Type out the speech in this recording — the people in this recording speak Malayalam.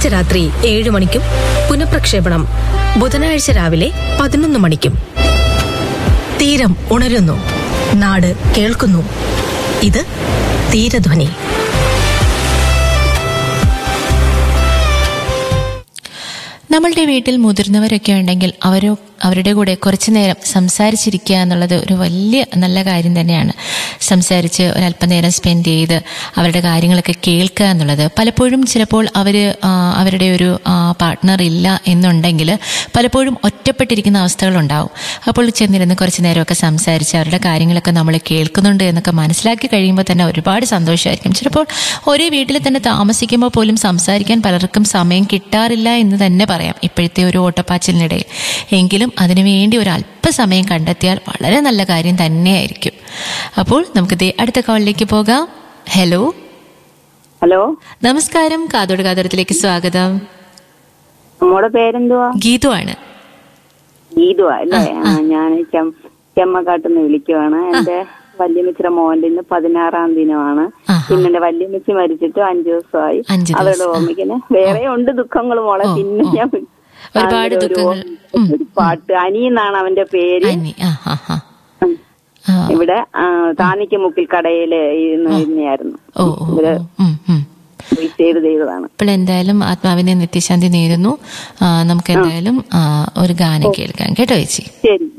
ചൊവ്വാഴ്ച രാത്രി ഏഴ് മണിക്കും പുനഃപ്രക്ഷേപണം ബുധനാഴ്ച രാവിലെ പതിനൊന്ന് മണിക്കും തീരം ഉണരുന്നു നാട് കേൾക്കുന്നു ഇത് തീരധ്വനി നമ്മളുടെ വീട്ടിൽ മുതിർന്നവരൊക്കെ ഉണ്ടെങ്കിൽ അവരോ അവരുടെ കൂടെ കുറച്ചു നേരം സംസാരിച്ചിരിക്കുക എന്നുള്ളത് ഒരു വലിയ നല്ല കാര്യം തന്നെയാണ് സംസാരിച്ച് ഒരല്പനേരം സ്പെൻഡ് ചെയ്ത് അവരുടെ കാര്യങ്ങളൊക്കെ കേൾക്കുക എന്നുള്ളത് പലപ്പോഴും ചിലപ്പോൾ അവർ അവരുടെ ഒരു പാർട്ട്ണർ ഇല്ല എന്നുണ്ടെങ്കിൽ പലപ്പോഴും ഒറ്റപ്പെട്ടിരിക്കുന്ന അവസ്ഥകളുണ്ടാവും അപ്പോൾ ചെന്നിരുന്ന് കുറച്ച് നേരമൊക്കെ സംസാരിച്ച് അവരുടെ കാര്യങ്ങളൊക്കെ നമ്മൾ കേൾക്കുന്നുണ്ട് എന്നൊക്കെ മനസ്സിലാക്കി കഴിയുമ്പോൾ തന്നെ ഒരുപാട് സന്തോഷമായിരിക്കും ചിലപ്പോൾ ഒരേ വീട്ടിൽ തന്നെ താമസിക്കുമ്പോൾ പോലും സംസാരിക്കാൻ പലർക്കും സമയം കിട്ടാറില്ല എന്ന് തന്നെ പറയാം ഇപ്പോഴത്തെ ഒരു ഓട്ടപ്പാച്ചിലിനിടയിൽ എങ്കിലും അതിനുവേണ്ടി ഒരു അല്പസമയം കണ്ടെത്തിയാൽ വളരെ നല്ല കാര്യം തന്നെയായിരിക്കും അപ്പോൾ നമുക്ക് ദേ അടുത്ത കോളിലേക്ക് പോകാം ഹലോ ഹലോ നമസ്കാരം കാതോട് കാതോരത്തിലേക്ക് സ്വാഗതം നമ്മുടെ പേരെന്തുവാ ഗീതു ആണ് ഗീതു അല്ലേ ആ ഞാൻ ചെമ്മക്കാട്ടുന്ന് വിളിക്കുവാണ് എന്റെ വല്യമ്മച്ചിയുടെ മോന്റെ ഇന്ന് പതിനാറാം ദിനമാണ് ആഹാ. പിന്നെ എന്റെ വല്യമ്മച്ചി മരിച്ചിട്ട് അഞ്ചു ദിവസമായി അഞ്ച് ദിവസം, അവരുടെ ഓർമ്മിക്കുന്ന വേറെ ഉണ്ട് ദുഃഖങ്ങൾ മോളെ പിന്നെ ഞാൻ ഒരുപാട് അങ്ങനെ ഒരു ദുഃഖങ്ങൾ. ഓർമ്മ- ഒരു പാട്ട് അനി എന്നാണ് അവന്റെ പേര് അനി ആ ആ ആ ഉം. ആ. ഇവിടെ ആ, താന്നിക്കുമുക്കിൽ കടയില് ഇരുന്ന് ഇരുന്നായിരുന്നു ഓ ഓ ഓ. ഉം, ഉം. സേവ് ചെയ്തതാണ് അപ്പോൾ എന്തായാലും ആത്മാവിനെ നിത്യശാന്തി നേരുന്നു ആ, നമുക്ക് എന്തായാലും ആ, ഒരു ഗാനം കേൾക്കാം കേട്ടോ ചേച്ചി ശരി